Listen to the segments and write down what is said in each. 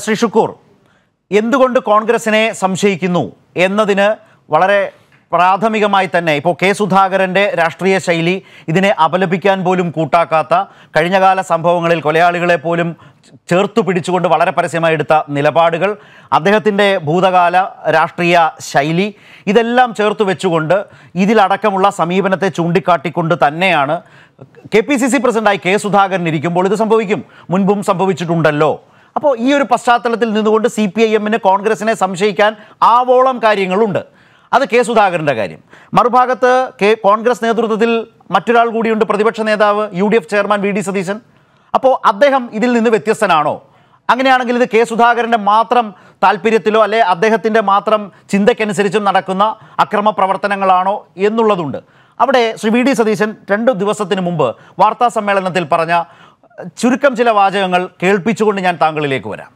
ശ്രീ ഷുക്കൂർ എന്തുകൊണ്ട് കോൺഗ്രസിനെ സംശയിക്കുന്നു എന്നതിന് വളരെ പ്രാഥമികമായി തന്നെ ഇപ്പോൾ കെ സുധാകരൻ്റെ രാഷ്ട്രീയ ശൈലി ഇതിനെ അപലപിക്കാൻ പോലും കൂട്ടാക്കാത്ത കഴിഞ്ഞകാല സംഭവങ്ങളിൽ കൊലയാളികളെ പോലും ചേർത്തു പിടിച്ചുകൊണ്ട് വളരെ പരസ്യമായി എടുത്ത നിലപാടുകൾ അദ്ദേഹത്തിൻ്റെ ഭൂതകാല രാഷ്ട്രീയ ശൈലി ഇതെല്ലാം ചേർത്ത് വെച്ചുകൊണ്ട് ഇതിലടക്കമുള്ള സമീപനത്തെ ചൂണ്ടിക്കാട്ടിക്കൊണ്ട് തന്നെയാണ് കെ പി സി സി പ്രസിഡന്റായി കെ സുധാകരൻ ഇരിക്കുമ്പോൾ ഇത് സംഭവിക്കും മുൻപും സംഭവിച്ചിട്ടുണ്ടല്ലോ അപ്പോൾ ഈ ഒരു പശ്ചാത്തലത്തിൽ നിന്നുകൊണ്ട് സി പി ഐ എമ്മിന് കോൺഗ്രസിനെ സംശയിക്കാൻ ആവോളം കാര്യങ്ങളുണ്ട് അത് കെ സുധാകരൻ്റെ കാര്യം മറുഭാഗത്ത് കെ കോൺഗ്രസ് നേതൃത്വത്തിൽ മറ്റൊരാൾ കൂടിയുണ്ട് പ്രതിപക്ഷ നേതാവ് U D F chairman V D Satheesan അപ്പോൾ അദ്ദേഹം ഇതിൽ നിന്ന് വ്യത്യസ്തനാണോ അങ്ങനെയാണെങ്കിൽ ഇത് കെ സുധാകരൻ്റെ മാത്രം താല്പര്യത്തിലോ അല്ലെ അദ്ദേഹത്തിൻ്റെ മാത്രം ചിന്തയ്ക്കനുസരിച്ചും നടക്കുന്ന അക്രമ പ്രവർത്തനങ്ങളാണോ എന്നുള്ളതുണ്ട് അവിടെ ശ്രീ വി ഡി സതീശൻ രണ്ട് ദിവസത്തിന് മുമ്പ് വാർത്താ സമ്മേളനത്തിൽ പറഞ്ഞ ചുരുക്കം ചില വാചകങ്ങൾ കേൾപ്പിച്ചുകൊണ്ട് ഞാൻ താങ്കളിലേക്ക് വരാം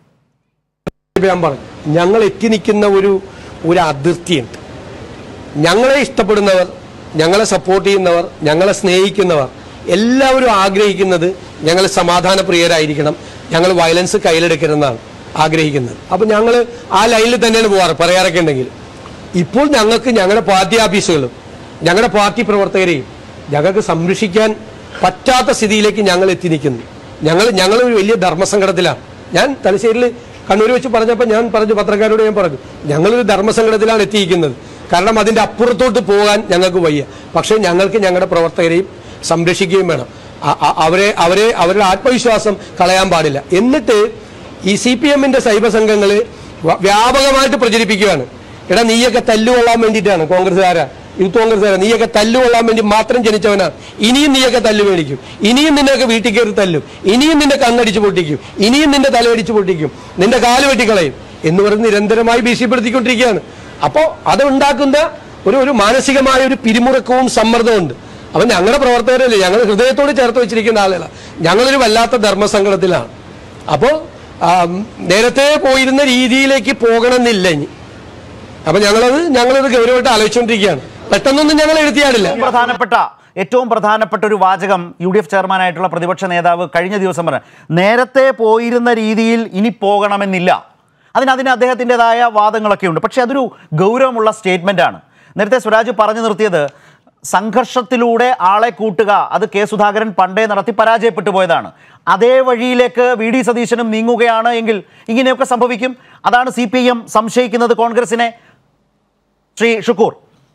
ഞാൻ പറഞ്ഞു ഞങ്ങൾ എത്തി നിൽക്കുന്ന ഒരു ഒരു അതിർത്തിയുണ്ട് ഞങ്ങളെ ഇഷ്ടപ്പെടുന്നവർ ഞങ്ങളെ സപ്പോർട്ട് ചെയ്യുന്നവർ ഞങ്ങളെ സ്നേഹിക്കുന്നവർ എല്ലാവരും ആഗ്രഹിക്കുന്നത് ഞങ്ങൾ സമാധാന പ്രിയരായിരിക്കണം ഞങ്ങൾ വയലൻസ് കയ്യിലെടുക്കരുതെന്നാണ് ആഗ്രഹിക്കുന്നത് അപ്പൊ ഞങ്ങൾ ആ ലൈനിൽ തന്നെയാണ് പോവാറ് പറയാറൊക്കെ ഉണ്ടെങ്കിൽ ഇപ്പോൾ ഞങ്ങൾക്ക് ഞങ്ങളുടെ പാർട്ടി ഓഫീസുകളും ഞങ്ങളുടെ പാർട്ടി പ്രവർത്തകരെയും ഞങ്ങൾക്ക് സംരക്ഷിക്കാൻ പറ്റാത്ത സ്ഥിതിയിലേക്ക് ഞങ്ങൾ എത്തി നിൽക്കുന്നു ഞങ്ങൾ ഞങ്ങൾ ഒരു വലിയ ധർമ്മസങ്കടത്തിലാണ് ഞാൻ തലശ്ശേരിയിൽ കണ്ണൂർ വെച്ച് പറഞ്ഞപ്പോൾ ഞാൻ പറഞ്ഞു പത്രക്കാരോട് ഞാൻ പറഞ്ഞു ഞങ്ങളൊരു ധർമ്മസങ്കടത്തിലാണ് എത്തിയിരിക്കുന്നത് കാരണം അതിന്റെ അപ്പുറത്തോട്ട് പോകാൻ ഞങ്ങൾക്ക് വയ്യ പക്ഷേ ഞങ്ങൾക്ക് ഞങ്ങളുടെ പ്രവർത്തകരെയും സംരക്ഷിക്കുകയും വേണം അ- അ- അവരെ അവരെ അവരുടെ ആത്മവിശ്വാസം കളയാൻ പാടില്ല എന്നിട്ട് ഈ സി പി എമ്മിന്റെ സൈബർ സംഘങ്ങൾ വ്യാപകമായിട്ട് പ്രചരിപ്പിക്കുകയാണ് എടാ നീയൊക്കെ തല്ലുകൊള്ളാൻ വേണ്ടിയിട്ടാണ് കോൺഗ്രസ്സുകാരാ യൂത്ത് കോൺഗ്രസ്സുകാരാ നീയൊക്കെ തല്ലുകൊള്ളാൻ വേണ്ടി മാത്രം ജനിച്ചവനാണ് ഇനിയും നീയൊക്കെ തല്ലു മേടിക്കും ഇനിയും നിന്നെയൊക്കെ വീട്ടിൽ കയറി തല്ലും ഇനിയും നിന്റെ കണ്ണടിച്ച് പൊട്ടിക്കും ഇനിയും നിന്റെ തലയടിച്ച് പൊട്ടിക്കും നിന്റെ കാല് വെട്ടിക്കളയും എന്ന് പറഞ്ഞ് നിരന്തരമായി ഭീഷണിപ്പെടുത്തിക്കൊണ്ടിരിക്കുകയാണ് അപ്പോൾ അത് ഉണ്ടാക്കുന്ന ഒരു ഒരു മാനസികമായ ഒരു പിരിമുറുക്കവും സമ്മർദ്ദമുണ്ട് അപ്പൊ ഞങ്ങളുടെ പ്രവർത്തകരല്ലേ ഞങ്ങൾ ഹൃദയത്തോട് ചേർത്ത് വെച്ചിരിക്കുന്ന ആളുകളാണ് ഞങ്ങളൊരു വല്ലാത്ത ധർമ്മസങ്കടത്തിലാണ് അപ്പോൾ ആം, നേരത്തെ പോയിരുന്ന രീതിയിലേക്ക് പോകണമെന്നില്ല ഇനി അപ്പൊ ഞങ്ങളത് ഞങ്ങളത് ഗൗരവമായിട്ട് ആലോചിച്ചുകൊണ്ടിരിക്കുകയാണ് പെട്ടെന്നൊന്നും ഞങ്ങൾ എഴുതിയാടില്ല ഏറ്റവും പ്രധാനപ്പെട്ട ഏറ്റവും പ്രധാനപ്പെട്ട ഒരു വാചകം യു ഡി എഫ് ചെയർമാനായിട്ടുള്ള പ്രതിപക്ഷ നേതാവ് കഴിഞ്ഞ ദിവസം പറഞ്ഞു നേരത്തെ പോയിരുന്ന രീതിയിൽ ഇനി പോകണമെന്നില്ല അതിന് അതിന് അദ്ദേഹത്തിൻ്റെതായ വാദങ്ങളൊക്കെ ഉണ്ട് പക്ഷേ അതൊരു ഗൗരവമുള്ള സ്റ്റേറ്റ്മെൻ്റ് ആണ് നേരത്തെ സ്വരാജ് പറഞ്ഞു നിർത്തിയത് സംഘർഷത്തിലൂടെ ആളെ കൂട്ടുക അത് കെ സുധാകരൻ പണ്ടേ നടത്തി പരാജയപ്പെട്ടു പോയതാണ് അതേ വഴിയിലേക്ക് വി ഡി സതീശനും നീങ്ങുകയാണ് എങ്കിൽ ഇങ്ങനെയൊക്കെ സംഭവിക്കും അതാണ് സി പി എം സംശയിക്കുന്നത് കോൺഗ്രസിനെ ശ്രീ ഷുക്കൂർ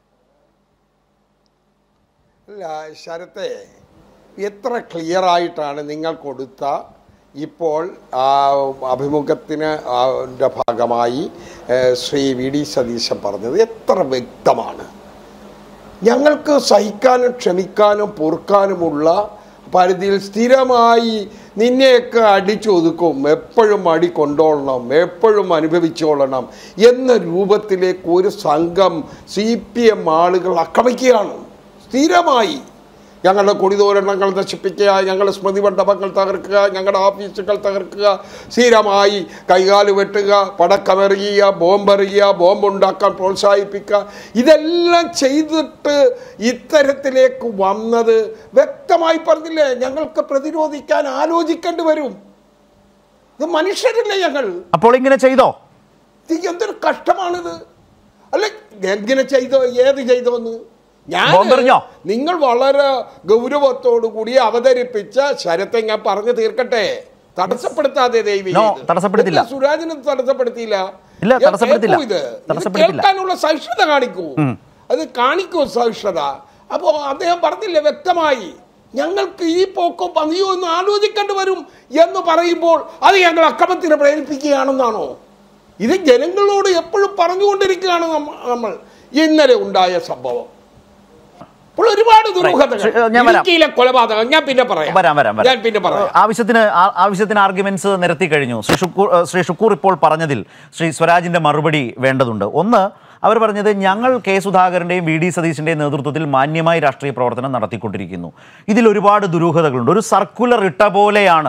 അല്ല ശരത്തെ എത്ര ക്ലിയർ ആയിട്ടാണ് നിങ്ങൾ കൊടുത്ത ഇപ്പോൾ ആ, അഭിമുഖത്തിന് ആ, ന്റെ ഭാഗമായി ഏ, ശ്രീ വി ഡി സതീശൻ പറഞ്ഞത് എത്ര വ്യക്തമാണ് ഞങ്ങൾക്ക് സഹിക്കാനും ക്ഷമിക്കാനും പൊറുക്കാനുമുള്ള പരിധിയിൽ സ്ഥിരമായി നിന്നെയൊക്കെ അടിച്ചൊതുക്കും എപ്പോഴും അടി കൊണ്ടോളണം എപ്പോഴും അനുഭവിച്ചോളണം എന്ന രൂപത്തിലേക്ക് ഒരു സംഘം സി പി എം ആളുകൾ ആക്രമിക്കുകയാണ് സ്ഥിരമായി ഞങ്ങളുടെ കൊടിതോരണങ്ങൾ നശിപ്പിക്കുക ഞങ്ങളുടെ സ്മൃതി മണ്ഡപങ്ങൾ തകർക്കുക ഞങ്ങളുടെ ഓഫീസുകൾ തകർക്കുക സ്ഥിരമായി കൈകാല് വെട്ടുക പടക്കമെറിയുക ബോംബെറിയുക ബോംബുണ്ടാക്കാൻ പ്രോത്സാഹിപ്പിക്കുക ഇതെല്ലാം ചെയ്തിട്ട് ഇത്തരത്തിലേക്ക് വന്നത് വ്യക്തമായി പറഞ്ഞില്ലേ ഞങ്ങൾക്ക് പ്രതിരോധിക്കാൻ ആലോചിക്കേണ്ടി വരും ഇത് മനുഷ്യരല്ലേ ഞങ്ങൾ അപ്പോൾ ഇങ്ങനെ ചെയ്തോ ഇത് എന്തൊരു കഷ്ടമാണിത് അല്ല എങ്ങനെ ചെയ്തോ ഏത് ചെയ്തോന്ന് ഞാൻ ബോംബെറിഞ്ഞോ? നിങ്ങൾ വളരെ ഗൗരവത്തോടു കൂടി അവതരിപ്പിച്ച ശരത്തെ ഞാൻ പറഞ്ഞു തീർക്കട്ടെ തടസ്സപ്പെടുത്താതെ ദൈവം No, തടസ്സപ്പെടുത്തില്ല. സുരാജിനെ തടസ്സപ്പെടുത്തിയില്ല ഇല്ല, ഞാൻ തടസ്സപ്പെടുത്തില്ല. കേൾക്കൂ ഇത്. ഇത് തടസ്സപ്പെടുത്തില്ല. കേൾക്കാനുള്ള സഹിഷ്ണുത കാണിക്കൂ അത് കാണിക്കൂ സഹിഷ്ണുത അപ്പോ അദ്ദേഹം പറഞ്ഞില്ലേ വ്യക്തമായി ഞങ്ങൾക്ക് ഈ പോക്കോ പതിയോ എന്ന് ആലോചിക്കേണ്ടി വരും എന്ന് പറയുമ്പോൾ അത് ഞങ്ങൾ അക്രമത്തിന് പ്രേരിപ്പിക്കുകയാണെന്നാണോ ഇത് ജനങ്ങളോട് എപ്പോഴും പറഞ്ഞുകൊണ്ടിരിക്കുകയാണ് നമ്മ- നമ്മൾ ഇന്നലെ ഉണ്ടായ സംഭവം ഇപ്പോൾ ഒരുപാട് ദുരൂഹതകൾ ശ്രീ- ഞാൻ വരാം. ഇടുക്കിയിലെ കൊലപാതകം ഞാൻ പിന്നെ പറയാം വരാം വരാം ഞാൻ പിന്നെ പറയാം ആവശ്യത്തിന് ആ- ആവശ്യത്തിന് ആർഗ്യുമെന്റ്സ് നിരത്തി കഴിഞ്ഞു ശ്രീ ഷുക്കൂർ ഏഹ് ശ്രീ ഷുക്കൂർ ഇപ്പോൾ പറഞ്ഞതിൽ ശ്രീ സ്വരാജിന്റെ മറുപടി വേണ്ടതുണ്ട് ഒന്ന് അവർ പറഞ്ഞത് ഞങ്ങൾ കെ സുധാകരന്റെയും വി ഡി സതീശിന്റെയും നേതൃത്വത്തിൽ മാന്യമായി രാഷ്ട്രീയ പ്രവർത്തനം നടത്തിക്കൊണ്ടിരിക്കുന്നു ഇതിൽ ഒരുപാട് ദുരൂഹതകളുണ്ട് ഒരു സർക്കുലർ ഇട്ട പോലെയാണ്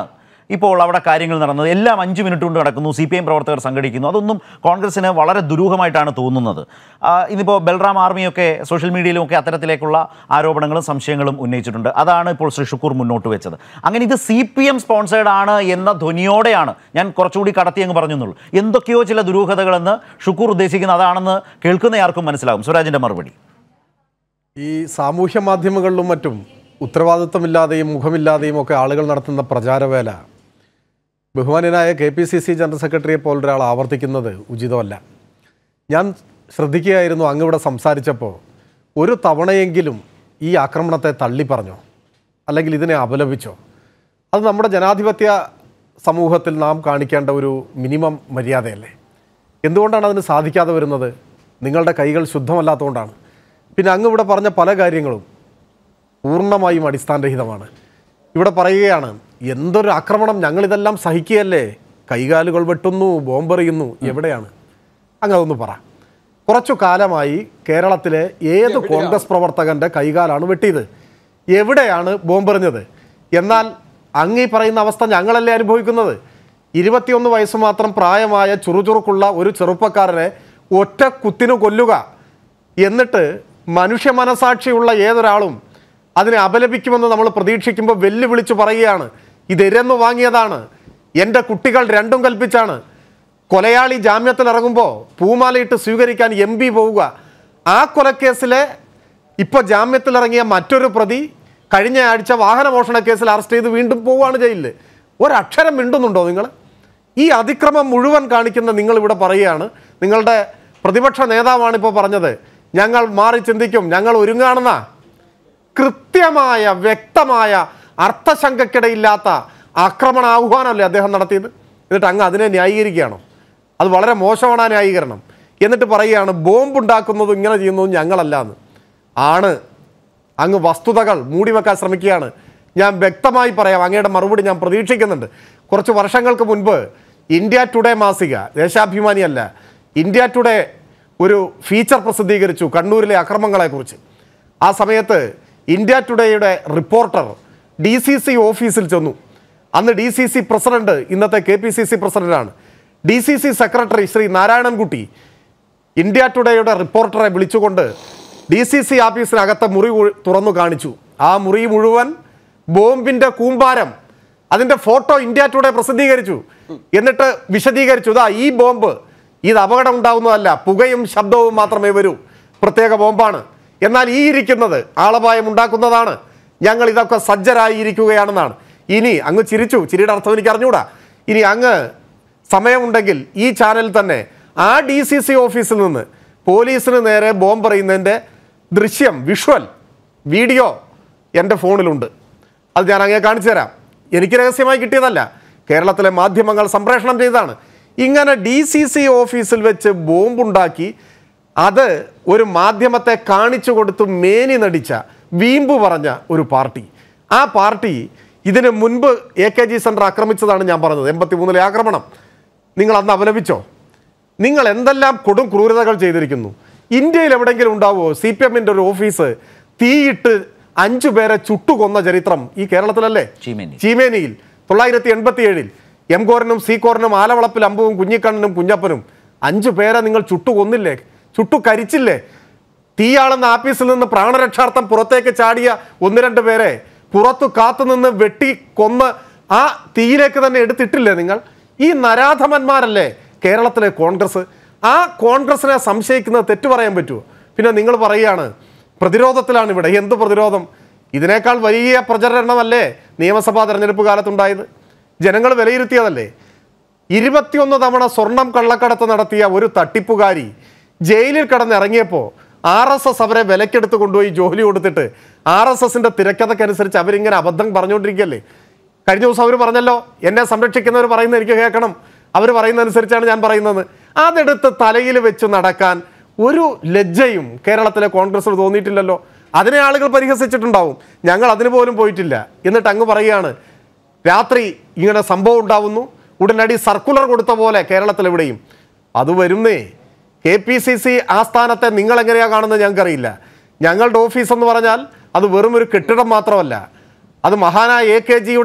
ഇപ്പോൾ അവിടെ കാര്യങ്ങൾ നടന്നത് എല്ലാം അഞ്ച് മിനിറ്റ് കൊണ്ട് നടക്കുന്നു സി പി എം പ്രവർത്തകർ സംഘടിക്കുന്നു അതൊന്നും കോൺഗ്രസിന് വളരെ ദുരൂഹമായിട്ടാണ് തോന്നുന്നത് ആ, ഇന്നിപ്പോൾ ബൽറാം ആർമിയൊക്കെ സോഷ്യൽ മീഡിയയിലും ഒക്കെ അത്തരത്തിലേക്കുള്ള ആരോപണങ്ങളും സംശയങ്ങളും ഉന്നയിച്ചിട്ടുണ്ട് അതാണ് ഇപ്പോൾ ശ്രീ ഷുക്കൂർ മുന്നോട്ട് വെച്ചത് അങ്ങനെ ഇത് സി പി എം സ്പോൺസേഡ് ആണ് എന്ന ധ്വനിയോടെയാണ് ഞാൻ കുറച്ചുകൂടി കടത്തി അങ്ങ് പറഞ്ഞെന്നുള്ളൂ എന്തൊക്കെയോ ചില ദുരൂഹതകളെന്ന് ഷുക്കൂർ ഉദ്ദേശിക്കുന്ന അതാണെന്ന് കേൾക്കുന്നയാർക്കും മനസ്സിലാകും സ്വരാജിൻ്റെ മറുപടി ഈ സാമൂഹ്യ മാധ്യമങ്ങളിലും മറ്റും ഉത്തരവാദിത്വമില്ലാതെയും മുഖമില്ലാതെയും ഒക്കെ ആളുകൾ നടത്തുന്ന പ്രചാരവേല ബഹുമാനനായ K P C C general സെക്രട്ടറിയെ പോലൊരാൾ ആവർത്തിക്കുന്നത് ഉചിതമല്ല ഞാൻ ശ്രദ്ധിക്കുകയായിരുന്നു അങ്ങ് ഇവിടെ സംസാരിച്ചപ്പോൾ ഒരു തവണയെങ്കിലും ഈ ആക്രമണത്തെ തള്ളി പറഞ്ഞോ അല്ലെങ്കിൽ ഇതിനെ അപലപിച്ചോ അത് നമ്മുടെ ജനാധിപത്യ സമൂഹത്തിൽ നാം കാണിക്കേണ്ട ഒരു മിനിമം മര്യാദയല്ലേ എന്തുകൊണ്ടാണ് അതിന് സാധിക്കാതെ വരുന്നത് നിങ്ങളുടെ കൈകൾ ശുദ്ധമല്ലാത്തതുകൊണ്ടാണ് പിന്നെ അങ്ങ് ഇവിടെ പറഞ്ഞ പല കാര്യങ്ങളും പൂർണ്ണമായും അടിസ്ഥാനരഹിതമാണ് ഇവിടെ പറയുകയാണ് എന്തൊരു ആക്രമണം ഞങ്ങളിതെല്ലാം സഹിക്കുകയല്ലേ കൈകാലുകൾ വെട്ടുന്നു ബോംബെറിയുന്നു എവിടെയാണ് അങ്ങ് അതൊന്ന് പറ കുറച്ചു കാലമായി കേരളത്തിലെ ഏത് കോൺഗ്രസ് പ്രവർത്തകന്റെ കൈകാലാണ് വെട്ടിയത് എവിടെയാണ് ബോംബെറിഞ്ഞത് എന്നാൽ അങ്ങ് ഈ പറയുന്ന അവസ്ഥ ഞങ്ങളല്ലേ അനുഭവിക്കുന്നത് ഇരുപത്തിയൊന്ന് വയസ്സ് മാത്രം പ്രായമായ ചുറുചുറുക്കുള്ള ഒരു ചെറുപ്പക്കാരനെ ഒറ്റ കുത്തിനു കൊല്ലുക എന്നിട്ട് മനുഷ്യ മനസാക്ഷിയുള്ള ഏതൊരാളും അതിനെ അപലപിക്കുമെന്ന് നമ്മൾ പ്രതീക്ഷിക്കുമ്പോൾ വെല്ലുവിളിച്ച് പറയുകയാണ് ഇതെരന്ന് വാങ്ങിയതാണ് എൻ്റെ കുട്ടികൾ രണ്ടും കൽപ്പിച്ചാണ് കൊലയാളി ജാമ്യത്തിൽ ഇറങ്ങുമ്പോൾ പൂമാലയിട്ട് സ്വീകരിക്കാൻ എം പി പോവുക ആ കൊലക്കേസിലെ ഇപ്പോൾ ജാമ്യത്തിലിറങ്ങിയ മറ്റൊരു പ്രതി കഴിഞ്ഞ ആഴ്ച വാഹനമോഷണ കേസിൽ അറസ്റ്റ് ചെയ്ത് വീണ്ടും പോവുകയാണ് ജയിലിൽ ഒരക്ഷരം മിണ്ടുന്നുണ്ടോ നിങ്ങൾ ഈ അതിക്രമം മുഴുവൻ കാണിക്കുന്ന നിങ്ങൾ ഇവിടെ പറയുകയാണ് നിങ്ങളുടെ പ്രതിപക്ഷ നേതാവാണ് ഇപ്പോൾ പറഞ്ഞത് ഞങ്ങൾ മാറി ചിന്തിക്കും ഞങ്ങൾ ഒരുങ്ങാണെന്നാ കൃത്യമായ വ്യക്തമായ അർത്ഥശങ്കക്കിടയില്ലാത്ത ആക്രമണ ആഹ്വാനമല്ലേ അദ്ദേഹം നടത്തിയത് എന്നിട്ട് അങ്ങ് അതിനെ ന്യായീകരിക്കുകയാണോ അത് വളരെ മോശമാണ് ആ ന്യായീകരണം എന്നിട്ട് പറയുകയാണ് ബോംബ് ഉണ്ടാക്കുന്നതും ഇങ്ങനെ ചെയ്യുന്നതും ഞങ്ങളല്ല എന്ന് ആണ് അങ്ങ് വസ്തുതകൾ മൂടി വെക്കാൻ ശ്രമിക്കുകയാണ് ഞാൻ വ്യക്തമായി പറയാം അങ്ങയുടെ മറുപടി ഞാൻ പ്രതീക്ഷിക്കുന്നുണ്ട് കുറച്ച് വർഷങ്ങൾക്ക് മുൻപ് ഇന്ത്യ ടുഡേ മാസിക ദേശാഭിമാനിയല്ല ഇന്ത്യ ടുഡേ ഒരു ഫീച്ചർ പ്രസിദ്ധീകരിച്ചു കണ്ണൂരിലെ അക്രമങ്ങളെക്കുറിച്ച് ആ സമയത്ത് ഇന്ത്യ ടുഡേയുടെ റിപ്പോർട്ടർ ഡി സി സി ഓഫീസിൽ ചെന്നു അന്ന് ഡി സി സി പ്രസിഡന്റ് ഇന്നത്തെ കെ പി സി സി പ്രസിഡന്റാണ് D C C secretary Shri Narayanankutty India ടുഡേയുടെ റിപ്പോർട്ടറെ വിളിച്ചുകൊണ്ട് ഡി സി സി ഓഫീസിനകത്തെ മുറി ഉ- തുറന്നു കാണിച്ചു ആ മുറി മുഴുവൻ ബോംബിന്റെ കൂമ്പാരം അതിന്റെ ഫോട്ടോ ഇന്ത്യ ടുഡേ പ്രസിദ്ധീകരിച്ചു എന്നിട്ട് വിശദീകരിച്ചു ഇതാ ഈ ബോംബ് ഇത് അപകടം ഉണ്ടാവുന്നതല്ല പുകയും ശബ്ദവും മാത്രമേ വരൂ പ്രത്യേക ബോംബാണ് എന്നാൽ ഈ ഇരിക്കുന്നത് ആളപായം ഉണ്ടാക്കുന്നതാണ് ഞങ്ങൾ ഇതൊക്കെ സജ്ജരായി ഇരിക്കുകയാണെന്നാണ് ഇനി അങ്ങ് ചിരിച്ചു ചിരിയുടെ അർത്ഥം എനിക്ക് അറിഞ്ഞൂടാ ഇനി അങ്ങ് സമയമുണ്ടെങ്കിൽ ഈ ചാനൽ തന്നെ ആ ഡി സി സി ഓഫീസിൽ നിന്ന് പോലീസിന് നേരെ ബോംബ് എറിയുന്നതിൻ്റെ ദൃശ്യം വിഷ്വൽ വീഡിയോ എൻ്റെ ഫോണിലുണ്ട് അത് ഞാൻ അങ്ങേ കാണിച്ചു തരാം എനിക്ക് രഹസ്യമായി കിട്ടിയതല്ല കേരളത്തിലെ മാധ്യമങ്ങൾ സംപ്രേഷണം ചെയ്തതാണ് ഇങ്ങനെ ഡി സി സി ഓഫീസിൽ വെച്ച് ബോംബുണ്ടാക്കി അത് ഒരു മാധ്യമത്തെ കാണിച്ചു കൊടുത്ത് മേനി നടിച്ച വീമ്പ് പറഞ്ഞ ഒരു പാർട്ടി ആ പാർട്ടി ഇതിന് മുൻപ് എ കെ ജി സെൻറ്റർ ആക്രമിച്ചതാണ് ഞാൻ പറഞ്ഞത് എൺപത്തി മൂന്നിലെ ആക്രമണം നിങ്ങൾ അന്ന് അപലപിച്ചോ നിങ്ങൾ എന്തെല്ലാം കൊടും ക്രൂരതകൾ ചെയ്തിരിക്കുന്നു ഇന്ത്യയിൽ എവിടെയെങ്കിലും ഉണ്ടാവുമോ സി പി എമ്മിൻ്റെ ഒരു ഓഫീസ് തീയിട്ട് അഞ്ചു പേരെ ചുട്ടുകൊന്ന ചരിത്രം ഈ കേരളത്തിലല്ലേ ചീമേനി. ചീമേനിയിൽ തൊള്ളായിരത്തി എൺപത്തി ഏഴിൽ എം കോരനും സി കോരനും ആലവളപ്പിൽ അമ്പുവും കുഞ്ഞിക്കണ്ണനും കുഞ്ഞപ്പനും അഞ്ചു പേരെ നിങ്ങൾ ചുട്ടുകൊന്നില്ലേ ചുട്ടു കരിച്ചില്ലേ തീയാളെന്ന ആപ്പീസിൽ നിന്ന് പ്രാണരക്ഷാർത്ഥം പുറത്തേക്ക് ചാടിയ ഒന്ന് രണ്ട് പേരെ പുറത്തു കാത്തുനിന്ന് വെട്ടി കൊന്ന് ആ തീയിലേക്ക് തന്നെ എടുത്തിട്ടില്ലേ നിങ്ങൾ ഈ നരാധമന്മാരല്ലേ കേരളത്തിലെ കോൺഗ്രസ് ആ കോൺഗ്രസിനെ സംശയിക്കുന്നത് തെറ്റു പറയാൻ പറ്റുമോ പിന്നെ നിങ്ങൾ പറയുകയാണ് പ്രതിരോധത്തിലാണ് ഇവിടെ എന്ത് പ്രതിരോധം ഇതിനേക്കാൾ വലിയ പ്രചരണമല്ലേ നിയമസഭാ തെരഞ്ഞെടുപ്പ് കാലത്തുണ്ടായത് ജനങ്ങൾ വിലയിരുത്തിയതല്ലേ ഇരുപത്തിയൊന്ന് തവണ സ്വർണം കള്ളക്കടത്ത് നടത്തിയ ഒരു തട്ടിപ്പുകാരി ജയിലിൽ കിടന്നിറങ്ങിയപ്പോൾ ആർ എസ് എസ് അവരെ വിലക്കെടുത്ത് കൊണ്ടുപോയി ജോലി കൊടുത്തിട്ട് ആർ എസ് എസിന്റെ തിരക്കഥക്കനുസരിച്ച് അവരിങ്ങനെ അബദ്ധം പറഞ്ഞുകൊണ്ടിരിക്കുകയല്ലേ കഴിഞ്ഞ ദിവസം അവർ പറഞ്ഞല്ലോ എന്നെ സംരക്ഷിക്കുന്നവർ പറയുന്നത് എനിക്ക് കേൾക്കണം അവർ പറയുന്നതനുസരിച്ചാണ് ഞാൻ പറയുന്നത് അതെടുത്ത് തലയിൽ വെച്ച് നടക്കാൻ ഒരു ലജ്ജയും കേരളത്തിലെ കോൺഗ്രസിന് തോന്നിയിട്ടില്ലല്ലോ അതിനെ ആളുകൾ പരിഹസിച്ചിട്ടുണ്ടാവും ഞങ്ങൾ അതിന് പോലും പോയിട്ടില്ല എന്നിട്ട് അങ്ങ് പറയുകയാണ് രാത്രി ഇങ്ങനെ സംഭവം ഉണ്ടാവുന്നു ഉടനടി സർക്കുലർ കൊടുത്ത പോലെ കേരളത്തിലെവിടെയും അത് വരുന്നേ കെ പി സി സി ആസ്ഥാനത്തെ നിങ്ങൾ എങ്ങനെയാ കാണുന്നത് ഞങ്ങൾക്കറിയില്ല ഞങ്ങളുടെ ഓഫീസ് എന്ന് പറഞ്ഞാൽ അത് വെറും ഒരു കെട്ടിടം മാത്രമല്ല അത് മഹാനായ എ കെ ജിയുടെ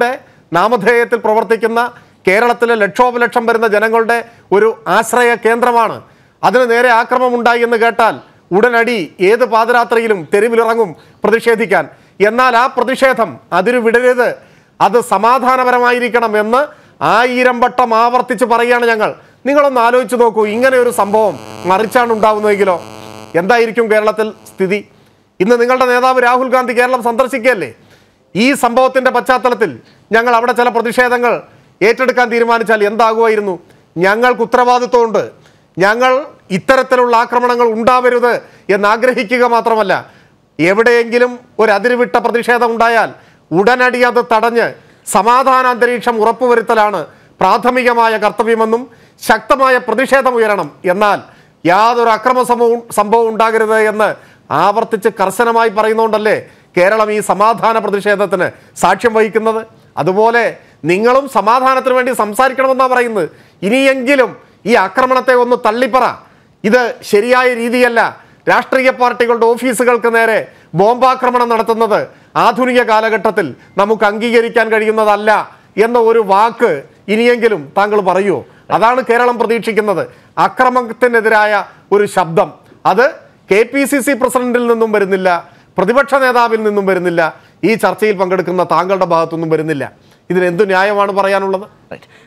നാമധേയത്തിൽ പ്രവർത്തിക്കുന്ന കേരളത്തിലെ ലക്ഷോപലക്ഷം വരുന്ന ജനങ്ങളുടെ ഒരു ആശ്രയ കേന്ദ്രമാണ് അതിന് നേരെ ആക്രമമുണ്ടായി എന്ന് കേട്ടാൽ ഉടനടി ഏത് പാതിരാത്രിയിലും തെരുവിലിറങ്ങും പ്രതിഷേധിക്കാൻ എന്നാൽ ആ പ്രതിഷേധം അതിരു വിടരുത് അത് സമാധാനപരമായിരിക്കണം എന്ന് ആയിരം വട്ടം ആവർത്തിച്ച് പറയുകയാണ് ഞങ്ങൾ നിങ്ങളൊന്ന് ആലോചിച്ച് നോക്കൂ ഇങ്ങനെ ഒരു സംഭവം മറിച്ചാണ് ഉണ്ടാവുന്നതെങ്കിലോ എന്തായിരിക്കും കേരളത്തിൽ സ്ഥിതി ഇന്ന് നിങ്ങളുടെ നേതാവ് രാഹുൽ ഗാന്ധി കേരളം സന്ദർശിക്കുകയല്ലേ ഈ സംഭവത്തിന്റെ പശ്ചാത്തലത്തിൽ ഞങ്ങൾ അവിടെ ചില പ്രതിഷേധങ്ങൾ ഏറ്റെടുക്കാൻ തീരുമാനിച്ചാൽ എന്താകുമായിരുന്നു ഞങ്ങൾക്ക് ഉത്തരവാദിത്വമുണ്ട് ഞങ്ങൾ ഇത്തരത്തിലുള്ള ആക്രമണങ്ങൾ ഉണ്ടാവരുത് എന്ന് ആഗ്രഹിക്കുക മാത്രമല്ല എവിടെയെങ്കിലും ഒരു അതിരുവിട്ട പ്രതിഷേധം ഉണ്ടായാൽ ഉടനടി അത് തടഞ്ഞ് സമാധാന അന്തരീക്ഷം ഉറപ്പുവരുത്തലാണ് പ്രാഥമികമായ കർത്തവ്യമെന്നും ശക്തമായ പ്രതിഷേധം ഉയരണം എന്നാൽ യാതൊരു അക്രമ സംഭവവും സംഭവം ഉണ്ടാകരുത് എന്ന് ആവർത്തിച്ച് കർശനമായി പറയുന്നതുകൊണ്ടല്ലേ കേരളം ഈ സമാധാന പ്രതിഷേധത്തിന് സാക്ഷ്യം വഹിക്കുന്നത് അതുപോലെ നിങ്ങളും സമാധാനത്തിന് വേണ്ടി സംസാരിക്കണമെന്നാണ് പറയുന്നത് ഇനിയെങ്കിലും ഈ ആക്രമണത്തെ ഒന്ന് തള്ളിപ്പറ ഇത് ശരിയായ രീതിയല്ല രാഷ്ട്രീയ പാർട്ടികളുടെ ഓഫീസുകൾക്ക് നേരെ ബോംബാക്രമണം നടത്തുന്നത് ആധുനിക കാലഘട്ടത്തിൽ നമുക്ക് അംഗീകരിക്കാൻ കഴിയുന്നതല്ല എന്ന ഒരു വാക്ക് ഇനിയെങ്കിലും താങ്കൾ പറയൂ അതാണ് കേരളം പ്രതീക്ഷിക്കുന്നത് അക്രമത്തിനെതിരായ ഒരു ശബ്ദം അത് കെ പി സി സി പ്രസിഡന്റിൽ നിന്നും വരുന്നില്ല പ്രതിപക്ഷ നേതാവിൽ നിന്നും വരുന്നില്ല ഈ ചർച്ചയിൽ പങ്കെടുക്കുന്ന താങ്കളുടെ ഭാഗത്തുനിന്നും വരുന്നില്ല ഇതിന് എന്തു ന്യായമാണ് പറയാനുള്ളത് റൈറ്റ്